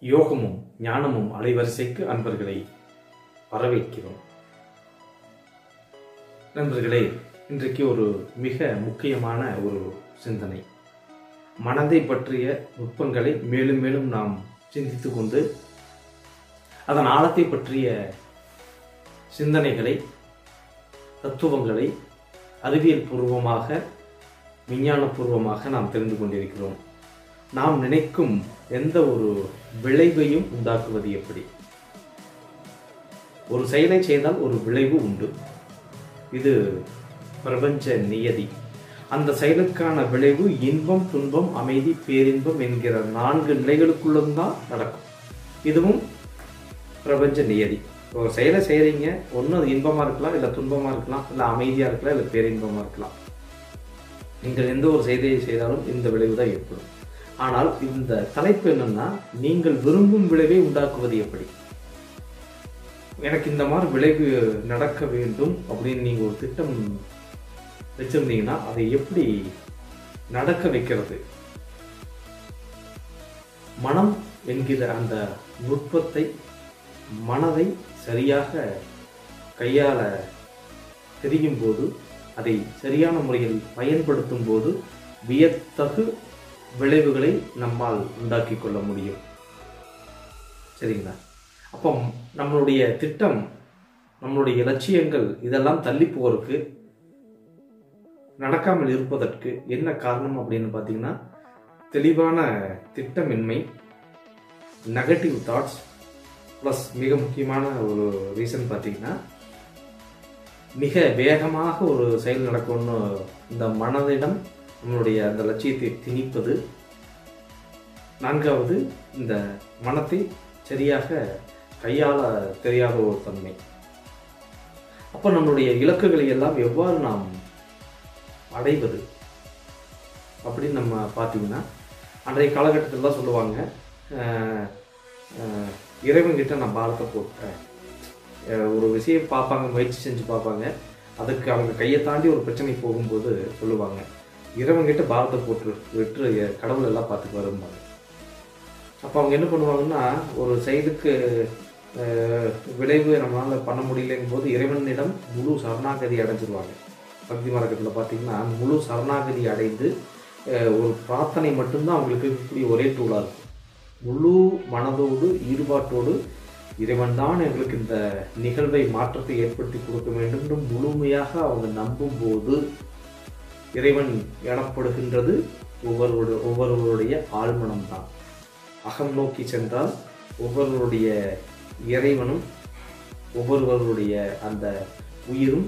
யோகமும் ஞானமும் அலைவரிசைக்கு அன்பர்களை வரவேற்கிறோம் நண்பர்களே இன்றைக்கு ஒரு மிக முக்கியமான ஒரு சிந்தனை மனதை பற்றிய நுட்பங்களை மேலும் மேலும் நாம் சிந்தித்துக் கொண்டு அதன் ஆழத்தை பற்றிய சிந்தனைகளை தத்துவங்களை அறிவியல் பூர்வமாக விஞ்ஞானபூர்வமாக நாம் தெரிந்து கொண்டிருக்கிறோம் நாம் நினைக்கும் எந்த ஒரு விளைவையும் உண்டாக்குவது எப்படி ஒரு செயலை செய்தால் ஒரு விளைவு உண்டு இது பிரபஞ்ச நியதி அந்த செயலுக்கான விளைவு இன்பம் துன்பம் அமைதி பேரின்பம் என்கிற நான்கு நிலைகளுக்குள்ளும் தான் நடக்கும் இதுவும் பிரபஞ்ச நியதி ஒரு செயலை செய்கிறீங்க ஒன்று அது இன்பமாக இருக்கலாம் இல்லை துன்பமாக இருக்கலாம் இல்லை அமைதியாக இருக்கலாம் இல்லை பேரின்பமாக இருக்கலாம் நீங்கள் எந்த ஒரு செய்தியை செய்தாலும் இந்த விளைவு தான் ஏற்படும் ஆனால் இந்த தலைப்பு என்னன்னா நீங்கள் விரும்பும் விளைவை உண்டாக்குவது எப்படி எனக்கு இந்த மாதிரி விளைவு நடக்க வேண்டும் அப்படின்னு நீங்கள் ஒரு திட்டம் வச்சிருந்தீங்கன்னா அதை எப்படி நடக்க வைக்கிறது மனம் என்கிற அந்த நுட்பத்தை மனதை சரியாக கையாள தெரியும் போது அதை சரியான முறையில் பயன்படுத்தும் போது வியத்தகு விளைவுகளை நம்மால் உண்டாக்கி கொள்ள முடியும் சரிங்களா அப்போ நம்மளுடைய திட்டம் நம்மளுடைய இலட்சியங்கள் இதெல்லாம் தள்ளி போறதுக்கு நடக்காமல் இருப்பதற்கு என்ன காரணம் அப்படின்னு பார்த்தீங்கன்னா தெளிவான திட்டமின்மை நெகட்டிவ் தாட்ஸ் ப்ளஸ் மிக முக்கியமான ஒரு ரீசன் பார்த்தீங்கன்னா மிக வேகமாக ஒரு செயல் நடக்கும்னு இந்த மனதிடம் நம்மளுடைய அந்த லட்சியத்தை திணிப்பது நான்காவது இந்த மனத்தை சரியாக கையாள தெரியாத ஒரு தன்மை அப்போ நம்மளுடைய இலக்குகளை எல்லாம் எவ்வாறு நாம் அடைவது அப்படின்னு நம்ம பார்த்தீங்கன்னா அன்றைய காலகட்டத்தில் சொல்லுவாங்க இறைவன்கிட்ட நான் பாரத்தை போட்டேன் ஒரு விஷயம் பார்ப்பாங்க முயற்சி செஞ்சு பார்ப்பாங்க அதுக்கு அவங்க கையை தாண்டி ஒரு பிரச்சனை போகும்போது சொல்லுவாங்க இறைவன்கிட்ட பாரத்தை போட்டு விட்டு கடவுள் எல்லாம் பார்த்துக்கு வரும்பாங்க அப்போ அவங்க என்ன பண்ணுவாங்கன்னா ஒரு செயலுக்கு விளைவு நம்மளால் பண்ண முடியலைங்கும் போது இறைவனிடம் முழு சரணாகதி அடைஞ்சிருவாங்க பக்தி மார்க்கத்தில் பார்த்தீங்கன்னா முழு சரணாகதி அடைந்து ஒரு பிரார்த்தனை மட்டும்தான் அவங்களுக்கு இருக்கக்கூடிய ஒரே டூலாக இருக்கும் முழு மனதோடு ஈடுபாட்டோடு இறைவன் தான் எங்களுக்கு இந்த நிகழ்வை மாற்றத்தை ஏற்படுத்தி கொடுக்க வேண்டும் என்று முழுமையாக அவங்க நம்பும் போது இறைவன் எனப்படுகின்றது ஒவ்வொருவருடைய ஒவ்வொருவருடைய ஆழ்மனம் தான் அகம் நோக்கி சென்றால் ஒவ்வொருவருடைய இறைவனும் ஒவ்வொருவருடைய அந்த உயிரும்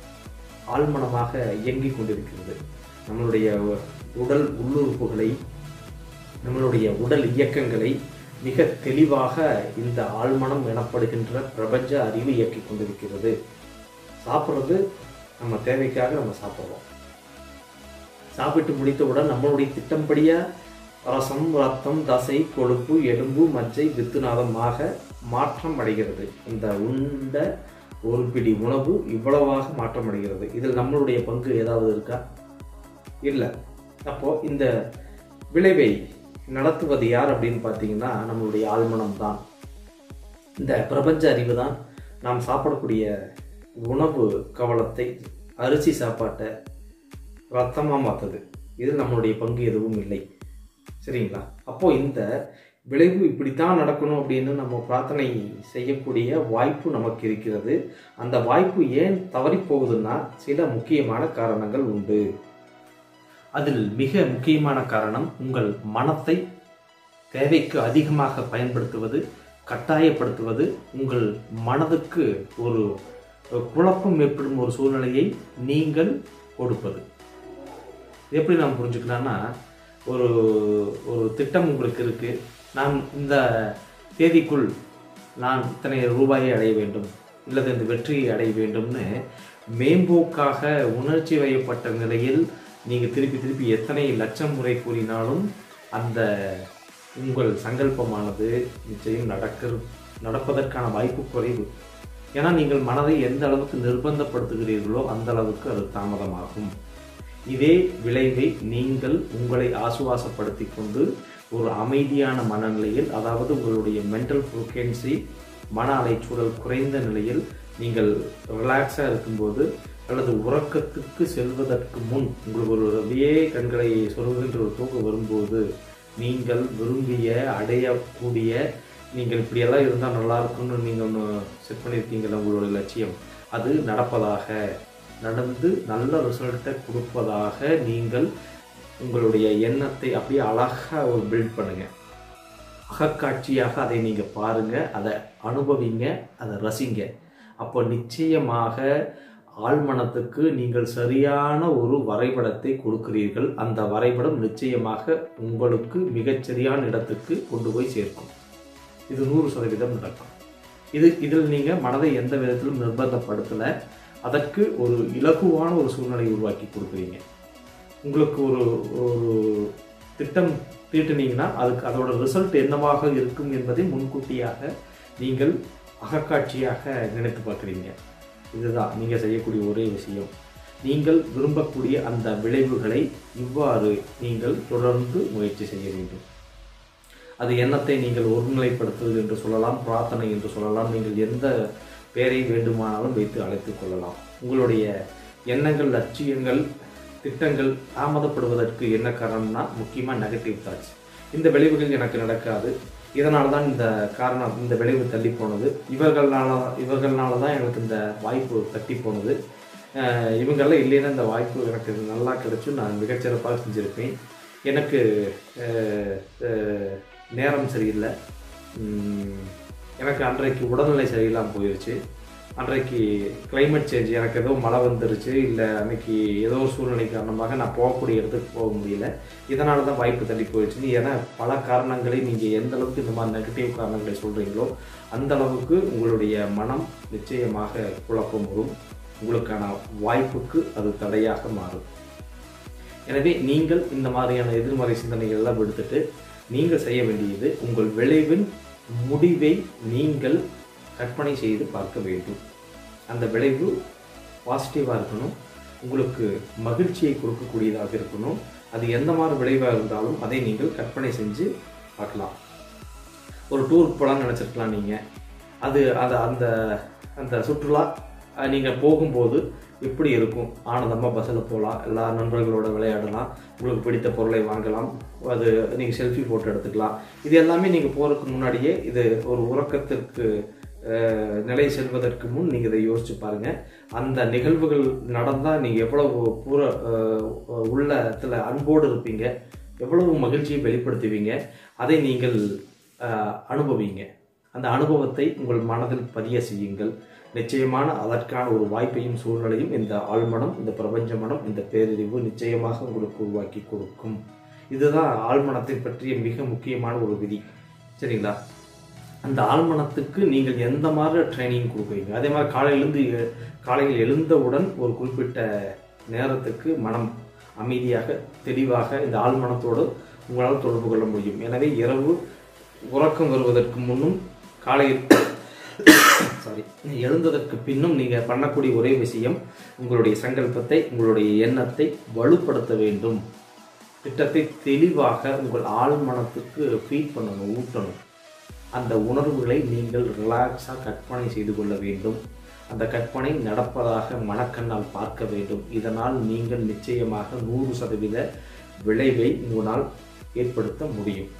ஆழ்மனமாக இயங்கிக் கொண்டிருக்கிறது நம்மளுடைய உடல் உள்ளுறுப்புகளை நம்மளுடைய உடல் இயக்கங்களை மிக தெளிவாக இந்த ஆழ்மனம் எனப்படுகின்ற பிரபஞ்ச அறிவு இயக்கிக் கொண்டிருக்கிறது சாப்பிட்றது நம்ம தேவைக்காக நம்ம சாப்பிட்றோம் சாப்பிட்டு முடித்தவுடன் நம்மளுடைய திட்டம்படியா ரசம் ரத்தம் தசை கொழுப்பு எலும்பு மஜ்ஜை வித்துநாதமாக மாற்றம் அடைகிறது இந்த உண்ட ஒரு பிடி உணவு இவ்வளவாக மாற்றம் அடைகிறது இதில் நம்மளுடைய பங்கு ஏதாவது இருக்கா இல்லை அப்போ இந்த விளைவை நடத்துவது யார் அப்படின்னு பார்த்தீங்கன்னா நம்மளுடைய ஆழ்மனம் தான் இந்த பிரபஞ்ச அறிவு தான் நாம் சாப்பிடக்கூடிய உணவு கவலத்தை அரிசி சாப்பாட்டை ரத்தமாக மாற்றுது இதில் நம்மளுடைய பங்கு எதுவும் இல்லை சரிங்களா அப்போ இந்த விளைவு இப்படித்தான் நடக்கணும் அப்படின்னு நம்ம பிரார்த்தனை செய்யக்கூடிய வாய்ப்பு நமக்கு இருக்கிறது அந்த வாய்ப்பு ஏன் தவறி போகுதுன்னா சில முக்கியமான காரணங்கள் உண்டு அதில் மிக முக்கியமான காரணம் உங்கள் மனத்தை தேவைக்கு அதிகமாக பயன்படுத்துவது கட்டாயப்படுத்துவது உங்கள் மனதுக்கு ஒரு குழப்பம் ஏற்படும் ஒரு சூழ்நிலையை நீங்கள் கொடுப்பது எப்படி நாம் புரிஞ்சுக்கலாம்னா ஒரு ஒரு திட்டம் உங்களுக்கு இருக்கு நான் இந்த தேதிக்குள் நான் இத்தனை ரூபாயை அடைய வேண்டும் இல்லது இந்த வெற்றியை அடைய வேண்டும்னு மேம்போக்காக உணர்ச்சி வயப்பட்ட நிலையில் நீங்கள் திருப்பி திருப்பி எத்தனை லட்சம் முறை கூறினாலும் அந்த உங்கள் சங்கல்பமானது நிச்சயம் நடக்க நடப்பதற்கான வாய்ப்பு குறைவு ஏன்னா நீங்கள் மனதை எந்த அளவுக்கு நிர்பந்தப்படுத்துகிறீர்களோ அந்த அளவுக்கு அது தாமதமாகும் இதே விளைவை நீங்கள் உங்களை ஆசுவாசப்படுத்தி கொண்டு ஒரு அமைதியான மனநிலையில் அதாவது உங்களுடைய மென்டல் ஃப்ரீக்வன்சி மன அலைச்சூழல் குறைந்த நிலையில் நீங்கள் ரிலாக்ஸாக இருக்கும்போது அல்லது உறக்கத்துக்கு செல்வதற்கு முன் உங்களுக்கு ஒரு அப்படியே கண்களை சொருகுகின்ற ஒரு தூக்கம் வரும்போது நீங்கள் விரும்பிய அடையக்கூடிய நீங்கள் இப்படியெல்லாம் இருந்தால் நல்லா இருக்கும்னு நீங்கள் ஒன்று செட் பண்ணியிருக்கீங்களா உங்களுடைய லட்சியம் அது நடப்பதாக நடந்து நல்ல ரிசல்ட்டை கொடுப்பதாக நீங்கள் உங்களுடைய எண்ணத்தை அப்படியே அழகாக ஒரு பில்ட் பண்ணுங்கள் அகக்காட்சியாக அதை நீங்கள் பாருங்கள் அதை அனுபவிங்க அதை ரசிங்க அப்போ நிச்சயமாக ஆழ்மனத்துக்கு நீங்கள் சரியான ஒரு வரைபடத்தை கொடுக்கிறீர்கள் அந்த வரைபடம் நிச்சயமாக உங்களுக்கு மிகச்சரியான இடத்துக்கு கொண்டு போய் சேர்க்கும் இது நூறு சதவீதம் நடக்கும் இது இதில் நீங்கள் மனதை எந்த விதத்திலும் நிர்பந்தப்படுத்தலை அதற்கு ஒரு இலகுவான ஒரு சூழ்நிலையை உருவாக்கி கொடுக்குறீங்க உங்களுக்கு ஒரு ஒரு திட்டம் தீட்டுனீங்கன்னா அதுக்கு அதோட ரிசல்ட் என்னவாக இருக்கும் என்பதை முன்கூட்டியாக நீங்கள் அகக்காட்சியாக நினைத்து பார்க்குறீங்க இதுதான் நீங்கள் செய்யக்கூடிய ஒரே விஷயம் நீங்கள் விரும்பக்கூடிய அந்த விளைவுகளை இவ்வாறு நீங்கள் தொடர்ந்து முயற்சி செய்ய வேண்டும் அது எண்ணத்தை நீங்கள் ஒருநிலைப்படுத்துவது என்று சொல்லலாம் பிரார்த்தனை என்று சொல்லலாம் நீங்கள் எந்த பெயரை வேண்டுமானாலும் வைத்து அழைத்துக் கொள்ளலாம் உங்களுடைய எண்ணங்கள் லட்சியங்கள் திட்டங்கள் தாமதப்படுவதற்கு என்ன காரணம்னா முக்கியமாக நெகட்டிவ் தாட்ஸ் இந்த விளைவுகள் எனக்கு நடக்காது இதனால தான் இந்த காரணம் இந்த விளைவு தள்ளி போனது இவர்களால இவர்களால தான் எனக்கு இந்த வாய்ப்பு தட்டி போனது அஹ் இவங்கெல்லாம் இல்லைன்னா இந்த வாய்ப்பு எனக்கு நல்லா கிடைச்சும் நான் மிகச்சிறப்பாக செஞ்சுருப்பேன் எனக்கு அஹ், அஹ், நேரம் சரியில்லை உம், எனக்கு அன்றைக்கு உடல்நிலை சரியில்லாமல் போயிடுச்சு அன்றைக்கு climate சேஞ்ச் எனக்கு ஏதோ மழை வந்துருச்சு இல்லை அன்னைக்கு ஏதோ ஒரு சூழ்நிலை காரணமாக நான் போகக்கூடிய இடத்துக்கு போக முடியல இதனால தான் வாய்ப்பு தள்ளி போயிடுச்சுன்னு ஏன்னா பல காரணங்களை நீங்கள் எந்த அளவுக்கு இந்த மாதிரி நெகட்டிவ் காரணங்களை சொல்கிறீங்களோ அந்த அளவுக்கு உங்களுடைய மனம் நிச்சயமாக குழப்பம் வரும் உங்களுக்கான வாய்ப்புக்கு அது தடையாக மாறும் எனவே நீங்கள் இந்த மாதிரியான எதிர்மறை சிந்தனைகள் எல்லாம் விடுத்துட்டு நீங்கள் செய்ய வேண்டியது உங்கள் விளைவின் முடிவை நீங்கள் கற்பனை செய்து பார்க்க வேண்டும் அந்த விளைவு பாசிட்டிவாக இருக்கணும் உங்களுக்கு மகிழ்ச்சியை கொடுக்கக்கூடியதாக இருக்கணும் அது எந்த மாதிரி விளைவாக இருந்தாலும் அதை நீங்கள் கற்பனை செஞ்சு பார்க்கலாம் ஒரு டூருக்கு போகலான்னு நினச்சிருக்கலாம் நீங்கள் அது அது அந்த அந்த சுற்றுலா நீங்கள் போகும்போது எப்படி இருக்கும் ஆனந்தமாக பஸ்ஸில் போகலாம் எல்லா நண்பர்களோட விளையாடலாம் உங்களுக்கு பிடித்த பொருளை வாங்கலாம் அது நீங்கள் செல்ஃபி ஃபோட்டோ எடுத்துக்கலாம் இது எல்லாமே நீங்கள் போகிறதுக்கு முன்னாடியே இது ஒரு உறக்கத்திற்கு அஹ், நிலை செல்வதற்கு முன் நீங்கள் இதை யோசிச்சு பாருங்கள் அந்த நிகழ்வுகள் நடந்தால் நீங்கள் எவ்வளவு பூர அஹ், உள்ளத்தில் அன்போடு இருப்பீங்க எவ்வளவு மகிழ்ச்சியை வெளிப்படுத்துவீங்க அதை நீங்கள் அஹ், அனுபவிங்க அந்த அனுபவத்தை உங்கள் மனதில் பதிய செய்யுங்கள் நிச்சயமான அதற்கான ஒரு வாய்ப்பையும் சூழ்நிலையும் இந்த ஆழ்மனம் இந்த பிரபஞ்ச மனம் இந்த பேரறிவு நிச்சயமாக உங்களுக்கு உருவாக்கி கொடுக்கும் இதுதான் ஆழ்மனத்தை பற்றிய மிக முக்கியமான ஒரு விதி சரிங்களா அந்த ஆழ்மனத்துக்கு நீங்கள் எந்த மாதிரி ட்ரைனிங் கொடுக்குறீங்க அதே மாதிரி காலையிலேருந்து எ- காலையில் எழுந்தவுடன் ஒரு குறிப்பிட்ட நேரத்துக்கு மனம் அமைதியாக தெளிவாக இந்த ஆழ்மனத்தோடு உங்களால் தொடர்பு கொள்ள முடியும் எனவே இரவு உறக்கம் வருவதற்கு முன்னும் காலையில் சாரி எழுந்ததற்கு பின்னும் நீங்கள் பண்ணக்கூடிய ஒரே விஷயம் உங்களுடைய சங்கல்பத்தை உங்களுடைய எண்ணத்தை வலுப்படுத்த வேண்டும் திட்டத்தை தெளிவாக உங்கள் ஆழ்மனத்துக்கு ஃபீட் பண்ணணும் ஊட்டணும் அந்த உணர்வுகளை நீங்கள் ரிலாக்ஸாக கற்பனை செய்து கொள்ள வேண்டும் அந்த கற்பனை நடப்பதாக மனக்கண்ணால் பார்க்க வேண்டும் இதனால் நீங்கள் நிச்சயமாக நூறு சதவீத விளைவை உங்களால் ஏற்படுத்த முடியும்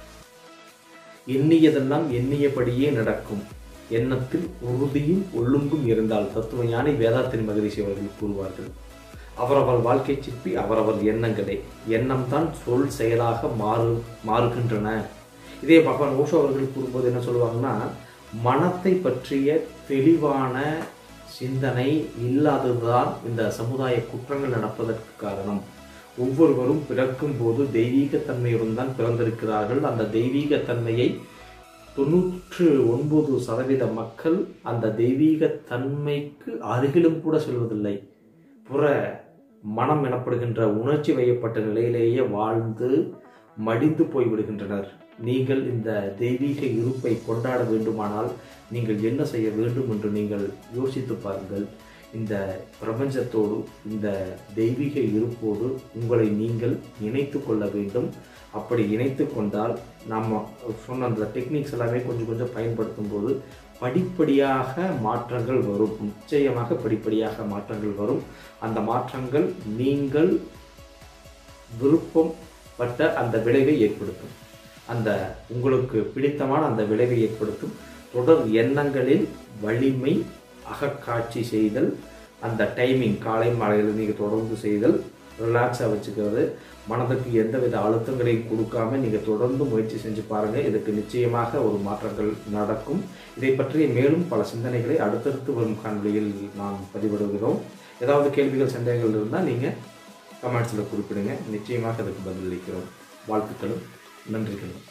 எண்ணியதெல்லாம் எண்ணியபடியே நடக்கும் எண்ணத்தில் உறுதியும் ஒழுங்கும் இருந்தால் தத்துவ ஞானி வேதாத்திரி மகரிஷி அவர்கள் கூறுவார்கள் அவரவர் வாழ்க்கை சிற்பி அவரவர் எண்ணங்களே எண்ணம் தான் சொல் செயலாக மாறு மாறுகின்றன இதே பகவான் ஓஷோ அவர்கள் கூறும்போது என்ன சொல்லுவாங்கன்னா மனத்தை பற்றிய தெளிவான சிந்தனை இல்லாததுதான் இந்த சமுதாய குற்றங்கள் நடப்பதற்கு காரணம் ஒவ்வொருவரும் பிறக்கும் போது தெய்வீக தன்மையுடன் தான் பிறந்திருக்கிறார்கள் அந்த தெய்வீக தன்மையை தொண்ணூற்று ஒன்பது சதவீத மக்கள் அந்த தெய்வீக தன்மைக்கு அருகிலும் கூட செல்வதில்லை புற மனம் எனப்படுகின்ற உணர்ச்சி வயப்பட்ட நிலையிலேயே வாழ்ந்து மடிந்து போய்விடுகின்றனர் நீங்கள் இந்த தெய்வீக இருப்பை கொண்டாட வேண்டுமானால் நீங்கள் என்ன செய்ய வேண்டும் என்று நீங்கள் யோசித்து பாருங்கள் இந்த பிரபஞ்சத்தோடு இந்த தெய்வீக இருப்போடு உங்களை நீங்கள் இணைத்து கொள்ள வேண்டும் அப்படி இணைத்து கொண்டால் நம்ம சொன்ன அந்த டெக்னிக்ஸ் எல்லாமே கொஞ்சம் கொஞ்சம் பயன்படுத்தும் போது படிப்படியாக மாற்றங்கள் வரும் நிச்சயமாக படிப்படியாக மாற்றங்கள் வரும் அந்த மாற்றங்கள் நீங்கள் விருப்பப்பட்ட அந்த விளைவை ஏற்படுத்தும் அந்த உங்களுக்கு பிடித்தமான அந்த விளைவை ஏற்படுத்தும் தொடர் எண்ணங்களில் வலிமை அகக்காட்சி செய்தல் அந்த டைமிங் காலை மாலையில் நீங்கள் தொடர்ந்து செய்தல் ரிலாக்ஸாக வச்சுக்கிறது மனதுக்கு எந்தவித அழுத்தங்களையும் கொடுக்காம நீங்கள் தொடர்ந்து முயற்சி செஞ்சு பாருங்கள் இதுக்கு நிச்சயமாக ஒரு மாற்றங்கள் நடக்கும் இதை பற்றிய மேலும் பல சிந்தனைகளை அடுத்தடுத்து வரும் காணொலியில் நாம் பதிவிடுகிறோம் ஏதாவது கேள்விகள் சந்தேகங்கள் இருந்தால் நீங்கள் கமெண்ட்ஸில் குறிப்பிடுங்க நிச்சயமாக அதுக்கு பதிலளிக்கிறோம் வாழ்த்துக்களும் நன்றிகளும்